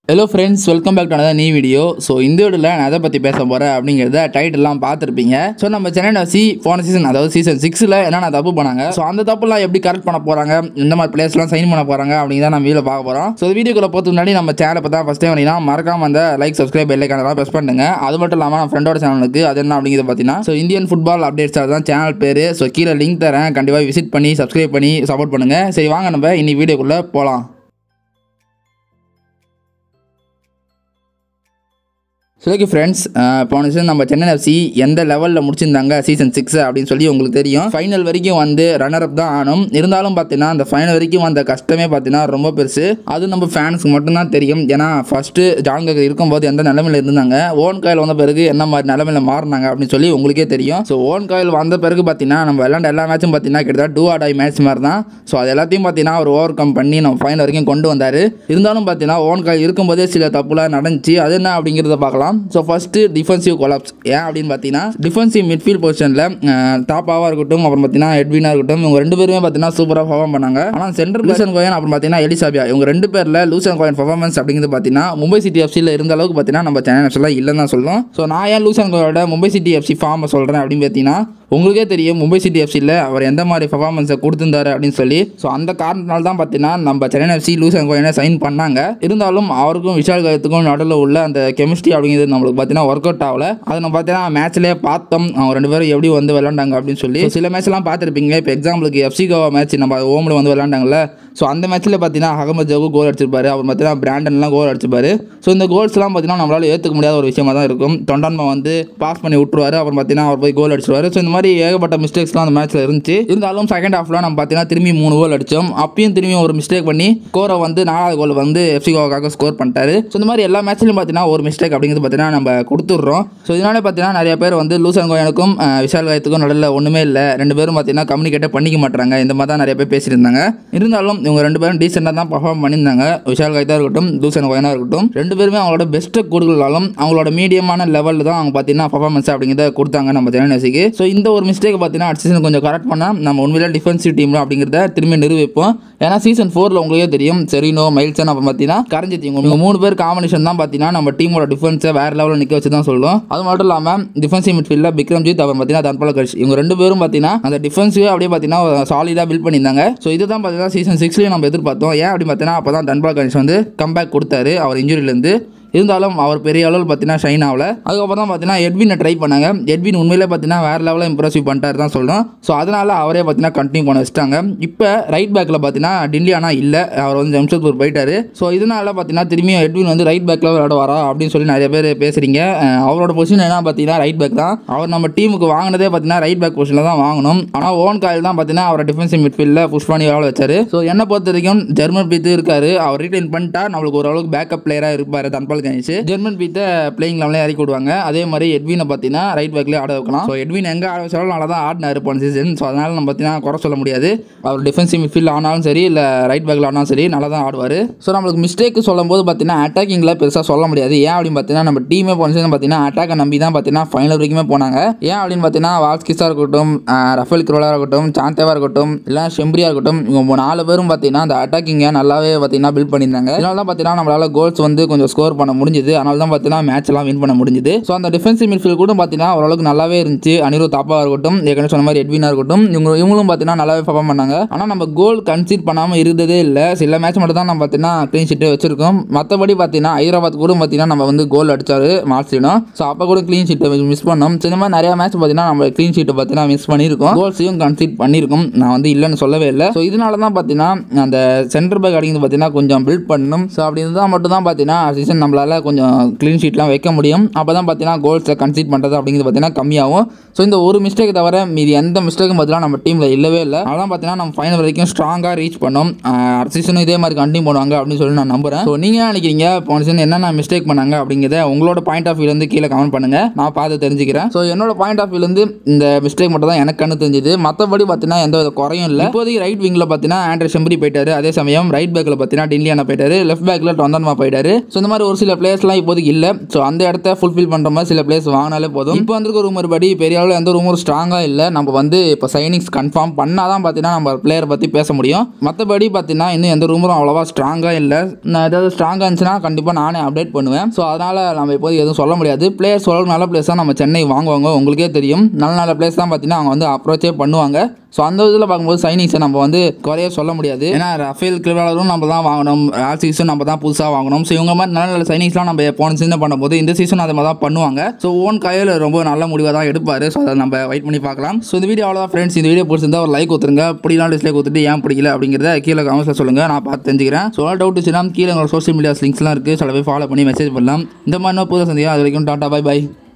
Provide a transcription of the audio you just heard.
hello friends welcome back to another new video so இந்த வீடியோவில் நான் எதை பற்றி பேச போகிறேன் அப்படிங்கிறத டைட்டில்லாம் பார்த்துருப்பீங்க ஸோ நம்ம சென்னை சி போன சீசன் அதாவது சீசன் சிக்ஸில் என்னென்ன தப்பு பண்ணாங்க ஸோ அந்த தப்புலாம் எப்படி கரெக்ட் பண்ண போகிறாங்க இந்த மாதிரி பிளேஸ்லாம் சைன் பண்ண போகிறாங்க அப்படிங்கிறத நம்ம வீடியோ பார்க்க போகிறோம் ஸோ வீடியோக்குள்ள போகிறதுக்கு முன்னாடி நம்ம சேனலை பார்த்தா ஃபஸ்ட் டைம் வரீங்கன்னா மறக்காம அந்த லைக் சப்ஸ்கிரைப் பெல் ஐக்கானெல்லாம் ப்ரெஸ் பண்ணுங்க அது மட்டும் இல்லாமல் நம்ம ஃப்ரெண்டோட சேனலுக்கு அது என்ன அப்படிங்கிறத பார்த்தீங்கன்னா ஸோ இந்தியன் ஃபுட்பால் அப்டேட்ஸ் தான் சேனல் பேர் ஸோ கீழே லிங்க் தரேன் கண்டிப்பாக விசிட் பண்ணி சப்ஸ்கிரைப் பண்ணி சப்போர்ட் பண்ணுங்கள் சரி வாங்க நம்ம இன்னைக்கு வீடியோக்குள்ளே போகலாம் ஸோ ஓகே ஃப்ரெண்ட்ஸ் போன சீசன் நம்ம சென்னை எஃப்சி எந்த லெவலில் முடிச்சிருந்தாங்க சீசன் சிக்ஸ் அப்படின்னு சொல்லி உங்களுக்கு தெரியும் ஃபைனல் வரைக்கும் வந்து ரன்னர் அப் தான் ஆனும் இருந்தாலும் பார்த்தீங்கன்னா அந்த ஃபைனல் வரைக்கும் வந்த கஷ்டமே பார்த்தீங்கன்னா ரொம்ப பெருசு அது நம்ம ஃபேன்ஸுக்கு மட்டும்தான் தெரியும் ஏன்னா ஃபஸ்ட்டு ஜான் ககர் இருக்கும்போது எந்த நிலமையில இருந்தாங்க ஓன் காயில் வந்த பிறகு என்ன மாதிரி நிலமையில மாறினாங்க அப்படின்னு சொல்லி உங்களுக்கே தெரியும் ஸோ ஓன் காயில் வந்த பிறகு பார்த்தீங்கன்னா நம்ம விளாண்ட எல்லா மேட்சும் பார்த்தீங்கன்னா கிட்டத்தட்ட டூ ஆட் ஐ மேட்ச் மாதிரி தான் ஸோ அது எல்லாத்தையும் பார்த்தீங்கன்னா அவர் ஓவர் கம் பண்ணி நம்ம ஃபைனல் வரைக்கும் கொண்டு வந்தார் இருந்தாலும் பார்த்தீங்கன்னா ஓன் காயில் இருக்கும்போதே சில தப்புலாம் நடந்துச்சு அது என்ன அப்படிங்கிறத பார்க்கலாம் ஸோ ஃபஸ்ட்டு டிஃபென்சிவ் கொலாப்ஸ் ஏன் அப்படின்னு பார்த்தீங்கன்னா டிஃபென்சிவ் மிட்ஃபீல்ட் பொசிஷனில் டாப்பாவாக இருக்கட்டும் அப்புறம் பார்த்தீங்கன்னா எட்வினா இருக்கட்டும் இவங்க ரெண்டு பேருமே பார்த்தீங்கன்னா சூப்பராக பர்ஃபார்ம் பண்ணாங்க ஆனால் சென்ட்ரல் லூசன் கோயன் அப்புறம் பார்த்தீங்கன்னா எலிசாபியா இவங்க ரெண்டு பேரில் லூசன் கோயன் பர்ஃபார்மன்ஸ் அப்படிங்கிறது பார்த்தீங்கன்னா மும்பை சிட்டி எஃப்சியில் இருந்த அளவுக்கு பார்த்தீங்கன்னா நம்ம சென்னை எஃப்சியில் இல்லைன்னு தான் சொல்லணும் ஸோ நான் ஏன் லூசன் கோயோட மும்பை சிட்டி எஃப்சி ஃபார்மை சொல்கிறேன் அப்படின்னு பார்த்தீங்கன்னா உங்களுக்கே தெரியும் மும்பை சிட்டி எஃப்சியில் அவர் எந்த மாதிரி பர்ஃபார்மன்ஸை கொடுத்துருந்தாரு அப்படின்னு சொல்லி ஸோ அந்த காரணத்தினால தான் பார்த்தீங்கன்னா நம்ம சென்னை எஃப்சி லூசன் கோயனை சைன் பண்ணாங்க இருந்தாலும் அவருக்கும் விஷால் கயத்துக்கும் நடுவில் உள்ள அந்த கெமிஸ்ட்ரி அப்படிங்கிறது நம்மளுக்கு பார்த்தீங்கன்னா ஒர்க் அவுட் ஆகல அதை நம்ம பார்த்தீங்கன்னா மேட்ச்லேயே பார்த்தோம் அவங்க ரெண்டு பேரும் எப்படி வந்து விளாண்டாங்க அப்படின்னு சொல்லி So, சில மேட்ச்லாம் பார்த்துருப்பீங்க இப்போ எக்ஸாம்பிளுக்கு எஃப்சி கோவா மேட்ச் நம்ம ஓமில் வந்து விளாண்டாங்கல்ல ஸோ அந்த மேட்ச்சில் பார்த்தீங்கன்னா அகமது ஜகு கோல் அடிச்சிருப்பாரு அவர் பார்த்தீங்கன்னா பிராண்டன்லாம் கோல் அடிச்சிருப்பாரு ஸோ இந்த கோல்ஸ்லாம் பார்த்தீங்கன்னா நம்மளால ஏற்றுக்க முடியாத ஒரு விஷயமா தான் இருக்கும் தொண்டான்மா வந்து பாஸ் பண்ணி விட்டுருவாரு அப்புறம் பார்த்தீங்கன்னா அவர் போய் கோல் அடிச்சிருவாரு ஸோ இந்த மாதிரி ஏகப்பட்ட மிஸ்டேக்ஸ்லாம் அந்த மேட்ச்சில் இருந்துச்சு இருந்தாலும் செகண்ட் ஹாஃப்ல நம்ம பார்த்தீங்கன்னா திரும்பி மூணு கோல் அடித்தோம் அப்பயும் திரும்பி ஒரு மிஸ்டேக் பண்ணி கோரை வந்து நாலாவது கோல் வந்து எஃப்சி கோவாக்காக ஸ்கோர் பண்ணிட்டாரு ஸோ இந்த மாதிரி எல்லா மேட்ச்லையும் பார்த்தீங்கன்னா ஒரு மிஸ்டேக் அப்படிங்கிறது பார்த்தீங்கன்னா நம்ம கொடுத்துட்றோம் ஸோ இதனால பார்த்தீங்கன்னா நிறைய பேர் வந்து லூசன் கோயனுக்கும் அஹ், விஷால் காயத்துக்கும் நடுவில் ஒன்றுமே இல்லை ரெண்டு பேரும் பார்த்தீங்கன்னா கம்யூனிகேட்டே பண்ணிக்க மாட்டாங்க இந்த மாதிரி தான் நிறைய பேர் பேசியிருந்தாங்க இருந்தாலும் இவங்க ரெண்டு பேரும் டீசெண்டாக தான் பர்ஃபார்ம் பண்ணியிருந்தாங்க விஷால் காய்தா இருக்கட்டும் லூசன் கோயனா இருக்கட்டும் ரெண்டு பேருமே அவங்களோட பெஸ்ட்டை கொடுக்கலாலும் அவங்களோட மீடியமான லெவலில் தான் அவங்க பார்த்தீங்கன்னா பர்ஃபார்மன்ஸ் அப்படிங்கிறத கொடுத்தாங்க நம்ம ஜெனசிக்கு ஸோ இந்த ஒரு மிஸ்டேக் பார்த்தீங்கன்னா அடுத்த சீசன் கொஞ்சம் கரெக்ட் பண்ணால் நம்ம உண்மையிலே டிஃபென்சிவ் டீம் அப்படிங்கிறத திரும்பி நிரூபிப்போம் ஏன்னா சீசன் ஃபோரில் உங்களுக்கே தெரியும் செரினோ மைல்சன் அப்புறம் பார்த்தீங்கன்னா கரஞ்சித் இவங்க மூணு பேர் காம்பினேஷன் தான் பார்த்தீங்கன்னா நம்ம டீமோட டிஃபென்ஸை வேறு லெவலில் நிற்க வச்சு தான் சொல்லுவோம் அது மட்டும் இல்லாமல் டிஃபென்சிவ் மிட்ஃபீல்டில் விக்ரம்ஜித் அப்புறம் பார்த்தீங்கன்னா தன்பல கட்சி இவங்க ரெண்டு பேரும் பார்த்தீங்கன்னா அந்த டிஃபென்ஸிவே அப்படியே பார்த்தீங்கன்னா சாலிடாக பில்ட் பண்ணியிருந்தாங்க ஸோ இதுதான் பார்த்தீங்கன்னா சீசன் சிக்ஸ்லேயும் நம்ம எதிர்பார்த்தோம் ஏன் அப்படி பார்த்தீங்கன்னா அப்போ தான் தன்பல கணேஷ் வந்து கம்பேக் கொடுத்தாரு அவர் இன்ஜுரியிலேருந்து இருந்தாலும் அவர் பெரிய அளவில் பார்த்தீங்கன்னா ஷைன் ஆகல அதுக்கப்புறம் தான் பார்த்தீங்கன்னா எட்வினை ட்ரை பண்ணாங்க எட்வின் உண்மையிலே பார்த்தீங்கன்னா வேறு லெவலில் இம்ப்ரெசிவ் பண்ணிட்டாரு தான் சொல்லணும் ஸோ அதனால் அவரே பார்த்தீங்கன்னா கண்டினியூ பண்ண வச்சிட்டாங்க இப்போ ரைட் பேக்கில் பார்த்தீங்கன்னா டின்லி ஆனால் இல்லை அவர் வந்து ஜம்ஷத்பூர் போயிட்டாரு ஸோ இதனால பார்த்தீங்கன்னா திரும்பியும் எட்வின் வந்து ரைட் பேக்கில் விளையாடுவாரா அப்படின்னு சொல்லி நிறைய பேர் பேசுகிறீங்க அஹ் அவரோட பொசிஷன் என்ன பார்த்தீங்கன்னா ரைட் பேக் தான் அவர் நம்ம டீமுக்கு வாங்கினதே பார்த்தீங்கன்னா ரைட் பேக் பொசிஷனில் தான் வாங்கணும் ஆனால் ஓன் காயில் தான் பார்த்தீங்கன்னா அவரை டிஃபென்சிவ் மிட்ஃபீல்டில் புஷ் பண்ணி விளையாட வச்சாரு ஸோ என்னை பொறுத்த வரைக்கும் ஜெர்மன் பீத்து இருக்காரு அவர் ரீட்டைன் பண்ணிட்டா நம்மளுக்கு ஓரளவுக்கு பேக்கப் பிளேயராக இருப்பார் தன்பால் கணேஷ் ஜெர்மன் பீத்தை பிளேயிங் லெவலே இறக்கி விடுவாங்க அதே மாதிரி எட்வினை பார்த்தீங்கன்னா ரைட் பேக்லேயே ஆட வைக்கலாம் ஸோ எட்வின் எங்கே ஆட வச்சாலும் நல்லா தான் ஆடினாரு போன சீசன் ஸோ அதனால் நம்ம பார்த்தீங்கன்னா குறை சொல்ல முடியாது அவர் டிஃபென்சிவ் மிட்ஃபீல்ட் ஆனாலும் சரி இல்லை ரைட் பேக்கில் ஆனாலும் சரி நல்லா தான் ஆடுவார் ஸோ நம்மளுக்கு மிஸ்டேக் சொல்லும் போது பார்த்தீங்கன்னா அட்டாக்கிங்கில் பெருசாக சொல்ல முடியாது ஏன் அப்படின்னு பார்த்தீங்கன்னா நம்ம டீமே போன சீசன் பார்த்தீங்கன்னா அட்டாக்கை நம்பி தான் பார்த்தீங்கன்னா ஃபைனல் வரைக்குமே போனாங்க ஏன் அப்படின்னு பார்த்தீங்கன்னா வால்ஸ்கிஸாக இருக்கட்டும் அஹ் ரஃபேல் குரோலா இருக்கட்டும் சாந்தேவா இருக்கட்டும் இல்லை ஷெம்ப்ரியா இருக்கட்டும் இவங்க நாலு பேரும் பார்த்தீங்கன்னா அந்த அட்டாக்கிங்கை நல்லாவே பார்த்தீங்கன்னா பில்ட் பண்ணியிருந்தாங்க இதனால தான் பார்த்தீங்கன்னா நம்மளால கோல்ஸ் வந்து கொஞ்சம் ஸ்கோர் பண்ண முடிஞ்சுது அதனால தான் பார்த்தீங்கன்னா மேட்ச் எல்லாம் வின் பண்ண முடிஞ்சுது ஸோ அந்த டிஃபென்சிவ் மிட்ஃபீல்ட் கூட பார்த்தீங்கன்னா ஓரளவுக்கு நல்லாவே இருந்துச்சு அனிருத் தாப்பா இருக்கட்டும் ஏற்கனவே சொன்ன மாதிரி எட்வினா இருக்கட்டும் இவங்க இவங்களும் பார்த்தீங்கன்னா நல்லாவே பர்ஃபார்ம் பண்ணாங்க ஆனால் நம்ம கோல் கன்சீட் பண்ணாமல் இருந்ததே இல்லை சில மேட்ச் மட்டும் தான் நம்ம பார்த்தீங்கன்னா க்ளீன் ஷீட்டே வச்சிருக்கோம் மற்றபடி பார்த்தீங்கன்னா ஹைதராபாத் கூட பார்த்தீங்கன்னா நம்ம வந்து கோல் அடிச்சாரு மார்ச்சினோ ஸோ அப்போ கூட க்ளீன் ஷீட்டை மிஸ் பண்ணோம் ஸோ இந்த மாதிரி நிறைய மேட்ச் பார்த்தீங்கன்னா நம்ம க்ளீன் ஷீட்டை பார்த்தீங்கன்னா மிஸ் பண்ணியிருக்கோம் கோல்ஸையும் கன்சீட் பண்ணியிருக்கோம் நான் வந்து இல்லைன்னு சொல்லவே இல்லை ஸோ இதனால தான் பார்த்தீங்கன்னா அந்த சென்டர் பேக் அடிக்கிறது பார்த்தீங்கன்னா கொஞ்சம் பில்ட் பண்ணணும் ஸோ அப்படி இருந்தால் மட்டும் தான் பார்த்தீங்கன்னா சீசன் நம்மளால கொஞ்சம் க்ளீன் ஷீட்லாம் வைக்க முடியும் அப்போ தான் பார்த்தீங்கன்னா கோல்ஸை கன்சீட் பண்ணுறது அப்படிங்கிறது பார்த்தீங்கன்னா கம்மியாகும் ஸோ இந்த ஒரு மிஸ்டேக் தவிர மீதி எந்த மிஸ்டேக்கும் பார்த்தீங்கன்னா நம்ம டீமில் இல்லவே இல்லை அதெல்லாம் பார்த்தீங்கன்னா நம்ம ஃபைனல் வரைக்கும் ஸ்ட்ராங்காக ரீச் பண்ணோம் ஆஹ் அடுத்த சீசனும் இதே மாதிரி கண்டினியூ பண்ணுவாங்க அப்படின்னு சொல்லி நான் நம்புறேன் ஸோ நீங்கள் என்ன நினைக்கிறீங்க போன சீசன் என்னென்ன மிஸ்டேக் பண்ணாங்க அப்படிங்கிறத உங்களோட பாயிண்ட் ஆஃப் வியூலேருந்து கீழே கமெண்ட் பண்ணுங்க நான் பார்த்து தெரிஞ்சுக்கிறேன் ஸோ என்னோட பாயிண்ட் ஆஃப் வியூலேருந்து இந்த மிஸ்டேக் மட்டும் தான் எனக்கு கண்ணு தெரிஞ்சுது மற்றபடி பார்த்தீங்கன்னா எந்த வித குறையும் இல்லை இப்போதைக்கு ரைட் விங்கில் பார்த்தீங்கன்னா ஆண்ட்ரே ஷெம்பரி போயிட்டாரு அதே சமயம் ரைட் பேக்கில் பார்த்தீங்கன்னா டின்லியானா போயிட்டாரு லெஃப்ட் பேக்கில் டொந்தன்மா போயிட்டாரு ஸோ இந்த மாதிரி ஒரு சில சில பிளேஸ்லாம் இப்போதைக்கு இல்லை ஸோ அந்த இடத்த ஃபுல்ஃபில் பண்ணுற மாதிரி சில பிளேஸ் வாங்கினாலே போதும் இப்போ வந்திருக்க ரூமர் படி பெரிய அளவில் எந்த ரூமரும் ஸ்ட்ராங்காக இல்லை நம்ம வந்து இப்போ சைனிங்ஸ் கன்ஃபார்ம் பண்ணால் தான் பார்த்தீங்கன்னா நம்ம பிளேயரை பற்றி பேச முடியும் மற்றபடி பார்த்தீங்கன்னா இன்னும் எந்த ரூமரும் அவ்வளோவா ஸ்ட்ராங்காக இல்லை நான் ஏதாவது ஸ்ட்ராங்காக இருந்துச்சுன்னா கண்டிப்பாக நானே அப்டேட் பண்ணுவேன் ஸோ அதனால் நம்ம இப்போதைக்கு எதுவும் சொல்ல முடியாது பிளேயர்ஸ் ஓரளவுக்கு நல்ல பிளேஸ் தான் நம்ம சென்னை வாங்குவாங்க உங்களுக்கே தெரியும் நல்ல நல்ல பிளேஸ் தான் பார்த்தீங்கன்னா அவங்க வந்து அப்ரோச்சே பண்ணுவாங்க ஸோ அந்த இதில் பார்க்கும்போது சைனிங்ஸை நம்ம வந்து குறைய சொல்ல முடியாது ஏன்னா ரஃபேல் கிரிவலரும் நம்ம தான் வாங்கணும் ஆர்சிஸும் நம்ம தான் புதுசாக வாங்கணும் ஸோ இவங்க மாதிரி நல்ல நல்ல சைனிங்ஸ்லாம் நம்ம போன சீசன் பண்ணும்போது இந்த சீசன் அதை மாதிரி தான் பண்ணுவாங்க ஸோ ஓன் கையில் ரொம்ப நல்ல முடிவாக தான் எடுப்பார் ஸோ அதை நம்ம வெயிட் பண்ணி பார்க்கலாம் ஸோ இந்த வீடியோ அவ்வளோதான் ஃப்ரெண்ட்ஸ் இந்த வீடியோ பிடிச்சிருந்தா ஒரு லைக் கொடுத்துருங்க பிடிக்கலாம் டிஸ்லைக் கொடுத்துட்டு ஏன் பிடிக்கல அப்படிங்கிறத கீழே கமெண்ட்ஸில் சொல்லுங்கள் நான் பார்த்து தெரிஞ்சுக்கிறேன் ஸோ டவுட் இருந்துச்சுன்னா கீழே உங்களோட சோஷியல் மீடியாஸ் லிங்க்ஸ்லாம் இருக்குது சில பேர் ஃபாலோ பண்ணி மெசேஜ் பண்ணலாம் இந்த மாதிரி இன்னும் புதுசாக சந்தியா அது வரைக்கும் டாட்டா பை பை